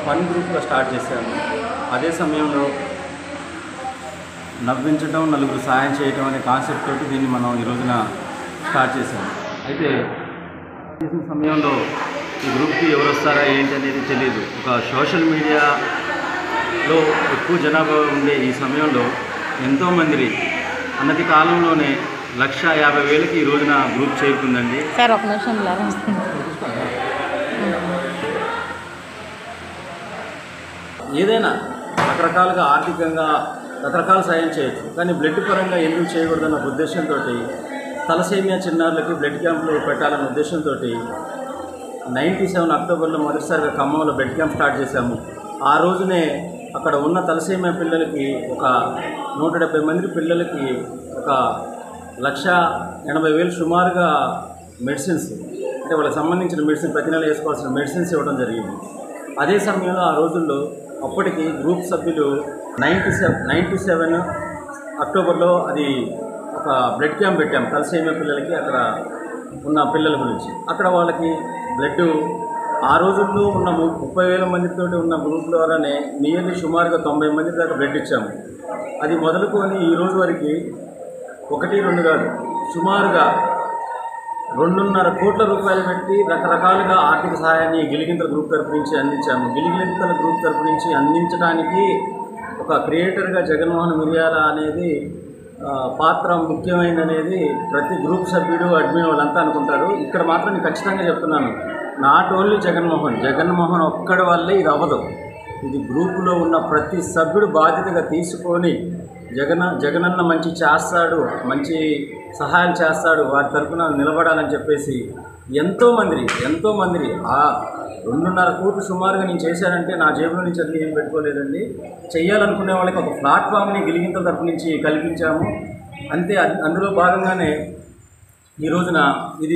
fun గ్రూప్గా start చేశాము అదే సమయంలో నవ్వించడం నలుగురు సాయం చేయటం అనే కాన్సెప్ట్ తోటి దీన్ని మనం ఈ రోజున స్టార్ట్ చేశాము అయితే చేసిన సమయంలో ఈ గ్రూప్కి ఎవరు వస్తారా ఏంటి అనేది తెలియదు ఒక సోషల్ మీడియాలో ఎక్కువ జనాభా ఉండే ఈ సమయంలో ఎంతోమంది అన్నతి కాలంలోనే లక్ష యాభై వేలకి ఈ రోజున గ్రూప్ చేరుకుందండి సార్ ఒక నిమిషం ఇలా వస్తుంది ఏదైనా రకరకాలుగా ఆర్థికంగా రకరకాల సాయం చేయొచ్చు కానీ బ్లడ్ పరంగా ఎందుకు చేయకూడదన్న ఉద్దేశంతో తలసేమియా చిన్నారులకి బ్లడ్ క్యాంపులు పెట్టాలన్న ఉద్దేశంతో నైంటీ సెవెన్ అక్టోబర్లో మొదటిసారిగా ఖమ్మంలో బ్లడ్ క్యాంప్ స్టార్ట్ చేశాము ఆ రోజునే అక్కడ ఉన్న తలసేమియా పిల్లలకి ఒక నూట డెబ్బై మంది పిల్లలకి ఒక లక్ష ఎనభై వేలు సుమారుగా మెడిసిన్స్ అంటే వాళ్ళకి సంబంధించిన మెడిసిన్ ప్రతి నెల వేసుకోవాల్సిన మెడిసిన్స్ ఇవ్వడం జరిగింది అదే సమయంలో ఆ రోజుల్లో అప్పటికి గ్రూప్ సభ్యులు నైంటీ సెవెన్ నైంటీ సెవెన్ అక్టోబర్లో అది ఒక బ్లడ్ క్యాంప్ పెట్టాం తలసేమియా పిల్లలకి అక్కడ ఉన్న పిల్లల గురించి అక్కడ వాళ్ళకి బ్లడ్ ఆ రోజుల్లో ఉన్న ము- ముప్పై వేల మందితో ఉన్న గ్రూప్ ద్వారానే నియర్లీ సుమారుగా తొంభై మంది దాకా బ్లడ్ ఇచ్చాము అది మొదలుకొని ఈ రోజు వరకు ఒకటి రెండు కాదు సుమారుగా రెండున్నర కోట్ల రూపాయలు పెట్టి రకరకాలుగా ఆర్థిక సహాయాన్ని గిలిగింతల గ్రూప్ తరపు నుంచి అందించాము గిలిగింతల గ్రూప్ తరపు నుంచి అందించడానికి ఒక క్రియేటర్గా జగన్మోహన్ మిర్యాల అనేది ఆ, పాత్ర ముఖ్యమైనది ప్రతి గ్రూప్ సభ్యుడు అడ్మిన్ వాళ్ళంతా అనుకుంటారు ఇక్కడ మాత్రం నేను ఖచ్చితంగా చెప్తున్నాను నాట్ ఓన్లీ జగన్మోహన్ జగన్మోహన్ ఒక్కడి వల్లే ఇది అవ్వదు ఇది గ్రూపులో ఉన్న ప్రతి సభ్యుడు బాధ్యతగా తీసుకొని జగన్ జగనన్న మంచి చేస్తాడు మంచి సహాయం చేస్తాడు వారి తరఫున నిలబడాలని చెప్పేసి ఎంతోమంది ఎంతోమంది ఆ రెండున్నర కోట్లు సుమారుగా నేను చేశానంటే నా జేబులో నుంచి అది ఏం పెట్టుకోలేదండి చెయ్యాలనుకునే వాళ్ళకి ఒక ప్లాట్ఫామ్ని గిలిగింతల తరపు నుంచి కల్పించాము అంతే అన్- అందులో భాగంగానే ఈ రోజున ఇది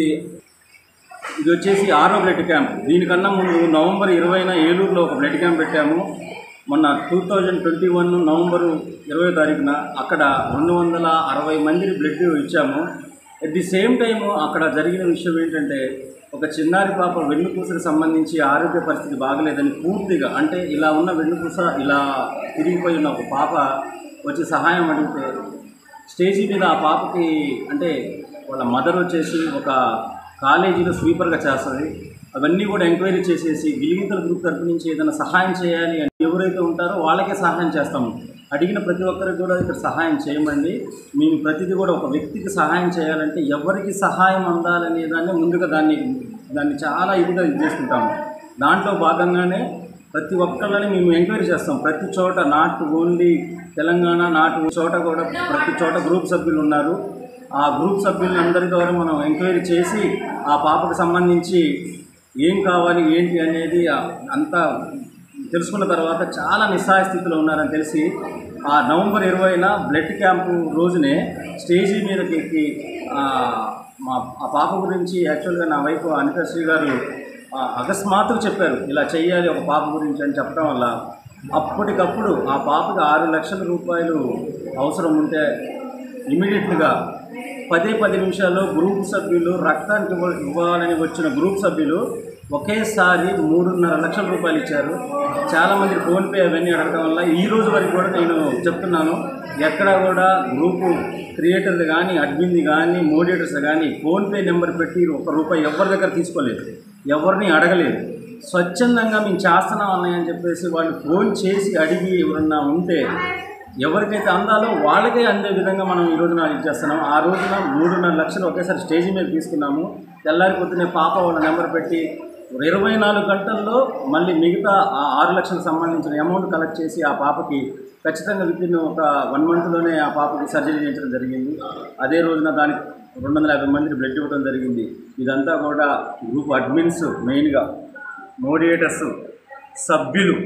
ఇది వచ్చేసి ఆరో బ్లడ్ క్యాంప్ దీనికన్నా ముందు నవంబర్ ఇరవైన ఏలూరులో ఒక బ్లడ్ క్యాంప్ పెట్టాము మొన్న టూ థౌజండ్ ట్వంటీ వన్ నవంబరు ఇరవై తారీఖున అక్కడ రెండు వందల అరవై మందిని బ్లడ్ ఇచ్చాము అట్ ది సేమ్ టైం అక్కడ జరిగిన విషయం ఏంటంటే ఒక చిన్నారి పాప వెన్నుపూసకు సంబంధించి ఆరోగ్య పరిస్థితి బాగలేదని పూర్తిగా అంటే ఇలా ఉన్న వెన్నుపూస ఇలా తిరిగిపోయి ఉన్న ఒక పాప వచ్చి సహాయం అడిగితే స్టేజీ మీద ఆ పాపకి అంటే వాళ్ళ మదర్ వచ్చేసి ఒక కాలేజీలో స్వీపర్గా చేస్తుంది అవన్నీ కూడా ఎంక్వైరీ చేసేసి గిలిగితల గ్రూప్ తరపు నుంచి ఏదైనా సహాయం చేయాలి అని ఎవరైతే ఉంటారో వాళ్ళకే సహాయం చేస్తాము అడిగిన ప్రతి ఒక్కరికి కూడా ఇక్కడ సహాయం చేయమండి మేము ప్రతిదీ కూడా ఒక వ్యక్తికి సహాయం చేయాలంటే ఎవరికి సహాయం అందాలనే దాన్ని ముందుగా దాన్ని దాన్ని చాలా ఇదిగా ఇది చేసుకుంటాము దాంట్లో భాగంగానే ప్రతి ఒక్కళ్ళని మేము ఎంక్వైరీ చేస్తాం ప్రతి చోట నాట్ ఓన్లీ తెలంగాణ నాట్ చోట కూడా ప్రతి చోట గ్రూప్ సభ్యులు ఉన్నారు ఆ గ్రూప్ సభ్యులందరి ద్వారా మనం ఎంక్వైరీ చేసి ఆ పాపకు సంబంధించి ఏం కావాలి ఏంటి అనేది ఆ- అంతా తెలుసుకున్న తర్వాత చాలా నిస్సహాయ స్థితిలో ఉన్నారని తెలిసి ఆ నవంబర్ ఇరవైన బ్లడ్ క్యాంపు రోజునే స్టేజీ మీదకి ఎక్కి ఆ, మా ఆ పాప గురించి యాక్చువల్గా నా వైఫ్ అనితశ్రీ గారు ఆ, అకస్మాత్తుగా చెప్పారు ఇలా చెయ్యాలి ఒక పాప గురించి అని చెప్పడం వల్ల అప్పటికప్పుడు ఆ పాపకి ఆరు లక్షల రూపాయలు అవసరం ఉంటే ఇమీడియట్గా పదే పది నిమిషాల్లో గ్రూప్ సభ్యులు రక్తానికి ఇవ్వ- ఇవ్వాలని వచ్చిన గ్రూప్ సభ్యులు ఒకేసారి మూడున్నర లక్షల రూపాయలు ఇచ్చారు చాలామంది ఫోన్పే అవన్నీ అడగడం వల్ల ఈ రోజు వరకు కూడా నేను చెప్తున్నాను ఎక్కడ కూడా గ్రూపు క్రియేటర్లు కానీ అడ్మిన్ది కానీ మోడియేటర్స్ కానీ ఫోన్పే నెంబర్ పెట్టి ఒక రూపాయి ఎవరి దగ్గర తీసుకోలేదు ఎవరిని అడగలేదు స్వచ్ఛందంగా మేము చేస్తున్నాం అన్నయ్య అని చెప్పేసి వాళ్ళు ఫోన్ చేసి అడిగి ఎవరన్నా ఉంటే ఎవరికైతే అందాలో వాళ్ళకే అందే విధంగా మనం ఈ రోజున ఇది చేస్తున్నాం ఆ రోజున మూడున్నర లక్షలు ఒకేసారి స్టేజ్ మీద తీసుకున్నాము తెల్లారి పొద్దునే పాప వాళ్ళ నెంబర్ పెట్టి ఇరవై నాలుగు గంటల్లో మళ్ళీ మిగతా ఆ ఆరు లక్షలకు సంబంధించిన అమౌంట్ కలెక్ట్ చేసి ఆ పాపకి ఖచ్చితంగా విత్ ఇన్ ఒక వన్ మంత్లోనే ఆ పాపకి సర్జరీ చేయించడం జరిగింది అదే రోజున దానికి రెండు వందల యాభై మందికి బ్లడ్ ఇవ్వడం జరిగింది ఇదంతా కూడా గ్రూప్ అడ్మిన్స్ మెయిన్గా మోడియేటర్స్ సభ్యులు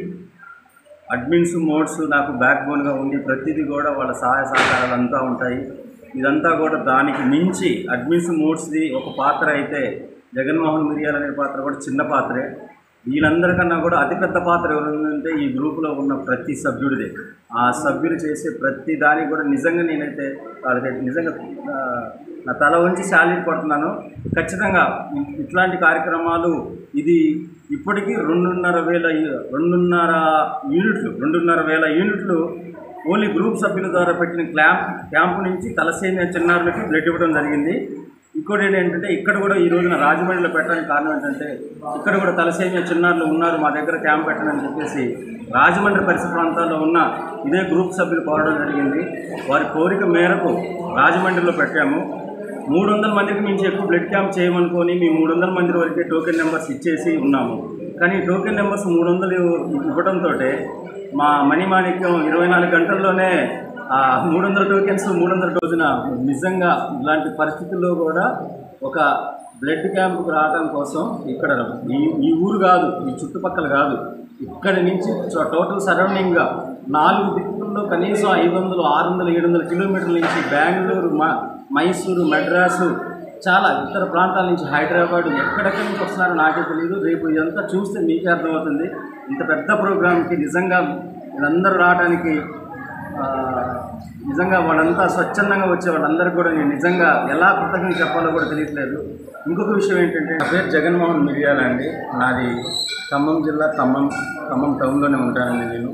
అడ్మిన్స్ మోడ్స్ నాకు బ్యాక్ బోన్గా ఉండి ప్రతిదీ కూడా వాళ్ళ సహాయ సహకారాలు అంతా ఉంటాయి ఇదంతా కూడా దానికి మించి అడ్మిన్స్ మోడ్స్ది ఒక పాత్ర అయితే జగన్మోహన్ మిరియాల అనే పాత్ర కూడా చిన్న పాత్రే వీళ్ళందరికన్నా కూడా అతిపెద్ద పాత్ర ఎవరుందంటే ఈ గ్రూపులో ఉన్న ప్రతి సభ్యుడిదే ఆ సభ్యులు చేసే ప్రతి దానికి కూడా నిజంగా నేనైతే వాళ్ళకైతే నిజంగా ఆ, నా తల ఉంచి శాలరీ కొడుతున్నాను ఖచ్చితంగా ఇ- ఇట్లాంటి కార్యక్రమాలు ఇది ఇప్పటికీ రెండున్నర వేల యూ- రెండున్నర యూనిట్లు రెండున్నర వేల యూనిట్లు ఓన్లీ గ్రూప్ సభ్యుల ద్వారా పెట్టిన క్యాంప్ క్యాంపు నుంచి తలసేమియా చిన్నారులకి బ్లడ్ ఇవ్వడం జరిగింది ఇంకోటి ఏంటంటే ఇక్కడ కూడా ఈ రోజున రాజమండ్రిలో పెట్టడానికి కారణం ఏంటంటే ఇక్కడ కూడా తలసేమియా చిన్నారులు ఉన్నారు మా దగ్గర క్యాంప్ పెట్టండి చెప్పేసి రాజమండ్రి పరిసర ప్రాంతాల్లో ఉన్న ఇదే గ్రూప్ సభ్యులు కోరడం జరిగింది వారి కోరిక మేరకు రాజమండ్రిలో పెట్టాము మూడు వందల మందికి మించి ఎక్కువ బ్లడ్ క్యాంప్ చేయమనుకొని మేము మూడు వందల మంది వరకే టోకెన్ నెంబర్స్ ఇచ్చేసి ఉన్నాము కానీ ఈ టోకెన్ నెంబర్స్ మూడు వందలు ఇవ్వడంతో మా మణి మాణిక్యం ఇరవై నాలుగు గంటల్లోనే ఆ మూడు వందల టోకెన్స్ మూడు వందల రోజున నిజంగా ఇలాంటి పరిస్థితుల్లో కూడా ఒక బ్లడ్ క్యాంప్కి రావడం కోసం ఇక్కడ ఈ ఈ ఊరు కాదు ఈ చుట్టుపక్కల కాదు ఇక్కడి నుంచి చో- టోటల్ సరౌండింగ్గా నాలుగు దిక్కుల్లో కనీసం ఐదు వందలు ఆరు వందలు ఏడు వందల కిలోమీటర్ల నుంచి బెంగళూరు మ మైసూరు మెడ్రాసు చాలా ఇతర ప్రాంతాల నుంచి హైదరాబాద్ ఎక్కడెక్కడి నుంచి వస్తున్నారో నాకే తెలియదు రేపు ఇదంతా చూస్తే మీకే అర్థమవుతుంది ఇంత పెద్ద ప్రోగ్రాంకి నిజంగా వీళ్ళందరూ రావడానికి ఆ, నిజంగా వాళ్ళంతా స్వచ్ఛందంగా వచ్చే వాళ్ళందరికీ కూడా నేను నిజంగా ఎలా కృతజ్ఞత చెప్పాలో కూడా తెలియట్లేదు ఇంకొక విషయం ఏంటంటే నా పేరు జగన్మోహన్ మిర్యాల అండి నాది ఖమ్మం జిల్లా ఖమ్మం ఖమ్మం టౌన్లోనే ఉంటానండి నేను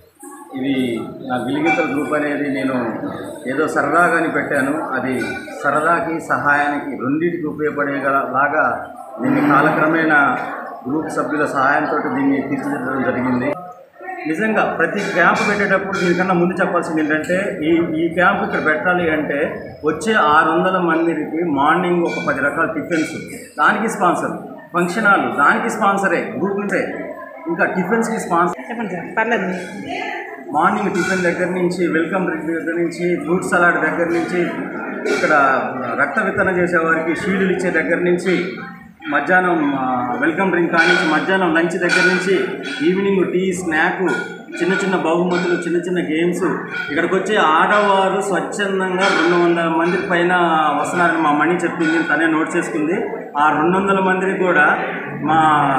ఇది నా గిలిగితల గ్రూప్ అనేది నేను ఏదో సరదాగాని పెట్టాను అది సరదాకి సహాయానికి రెండింటికి ఉపయోగపడేలాగా దీన్ని కాలక్రమేణా గ్రూప్ సభ్యుల సహాయంతో దీన్ని తీర్చిదిద్దడం జరిగింది నిజంగా ప్రతి క్యాంప్ పెట్టేటప్పుడు దీనికన్నా ముందు చెప్పాల్సింది ఏంటంటే ఈ ఈ క్యాంప్ ఇక్కడ పెట్టాలి అంటే వచ్చే ఆరు వందల మందికి మార్నింగ్ ఒక పది రకాల టిఫిన్స్ దానికి స్పాన్సర్ ఫంక్షన్ హాల్ దానికి స్పాన్సరే గ్రూప్ ఉంటే ఇంకా టిఫిన్స్కి స్పాన్సర్ చెప్పండి సార్ పర్లేదు మార్నింగ్ టిఫిన్ దగ్గర నుంచి వెల్కమ్ డ్రింక్ దగ్గర నుంచి ఫ్రూట్ సలాడ్ దగ్గర నుంచి ఇక్కడ రక్త విత్తన చేసేవారికి షీల్డ్లు ఇచ్చే దగ్గర నుంచి మధ్యాహ్నం ఆ, వెల్కమ్ డ్రింక్ కానించి మధ్యాహ్నం లంచ్ దగ్గర నుంచి ఈవినింగ్ టీ స్నాక్ చిన్న చిన్న బహుమతులు చిన్న చిన్న గేమ్స్ ఇక్కడికి వచ్చే ఆడవారు స్వచ్ఛందంగా రెండు వందల మంది పైన వస్తున్నారని మా మణి చెప్పింది తనే నోట్ చేసుకుంది ఆ రెండు వందల మందికి కూడా మా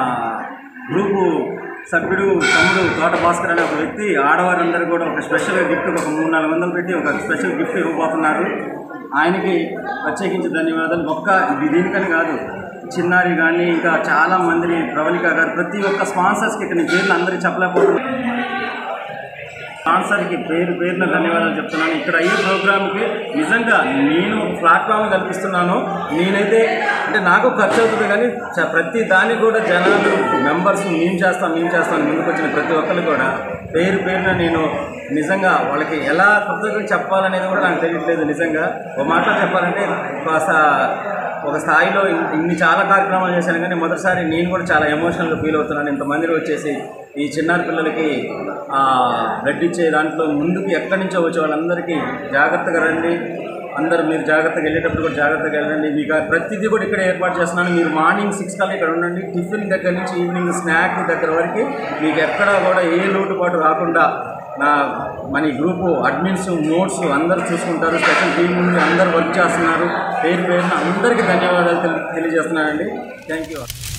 గ్రూపు సభ్యుడు తమ్ముడు తోట భాస్కర్ అనే ఒక వ్యక్తి ఆడవారందరూ కూడా ఒక స్పెషల్ గిఫ్ట్ ఒక మూడు నాలుగు వందలు పెట్టి ఒక స్పెషల్ గిఫ్ట్ ఇవ్వబోతున్నారు ఆయనకి ప్రత్యేకించి ధన్యవాదాలు ఒక్క ఇది దీనికని కాదు చిన్నారి కానీ ఇంకా చాలా మందిని ప్రవళిక గారు ప్రతి ఒక్క స్పాన్సర్స్కి ఇక్కడ నేను పేర్లు అందరికీ చెప్పలేకపోతున్నాను స్పాన్సర్కి పేరు పేరున ధన్యవాదాలు చెప్తున్నాను ఇక్కడ అయ్యే ప్రోగ్రామ్కి నిజంగా నేను ఒక ప్లాట్ఫామ్ కల్పిస్తున్నాను నేనైతే అంటే నాకు ఖర్చు అవుతుంది కానీ చ- ప్రతి దానికి కూడా జనాలు మెంబర్స్ మేము చేస్తాం మేము చేస్తాం ముందుకు వచ్చిన ప్రతి ఒక్కరు కూడా పేరు పేరున నేను నిజంగా వాళ్ళకి ఎలా కృతజ్ఞత చెప్పాలనేది కూడా నాకు తెలియట్లేదు నిజంగా ఒక మాటలో చెప్పాలంటే కాస్త ఒక స్థాయిలో ఇన్- ఇన్ని చాలా కార్యక్రమాలు చేశాను కానీ మొదటిసారి నేను కూడా చాలా ఎమోషనల్గా ఫీల్ అవుతున్నాను ఇంతమందిలో వచ్చేసి ఈ చిన్నారి పిల్లలకి బ్లడ్ ఇచ్చే దాంట్లో ముందుకు ఎక్కడి నుంచో వచ్చే వాళ్ళందరికీ జాగ్రత్తగా రండి అందరూ మీరు జాగ్రత్తగా వెళ్ళేటప్పుడు కూడా జాగ్రత్తగా వెళ్ళండి మీకు ఆ ప్రతిదీ కూడా ఇక్కడ ఏర్పాటు చేస్తున్నాను మీరు మార్నింగ్ సిక్స్ కల్లా ఇక్కడ ఉండండి టిఫిన్ దగ్గర నుంచి ఈవినింగ్ స్నాక్ దగ్గర వరకు మీకు ఎక్కడా కూడా ఏ లోటుపాటు రాకుండా నా మన ఈ గ్రూపు అడ్మిన్స్ నోట్స్ అందరూ చూసుకుంటారు స్పెషల్ టీం నుండి అందరూ వర్క్ చేస్తున్నారు పేరు పేరున అందరికీ ధన్యవాదాలు తెలి- తెలియజేస్తున్నానండి థ్యాంక్ యూ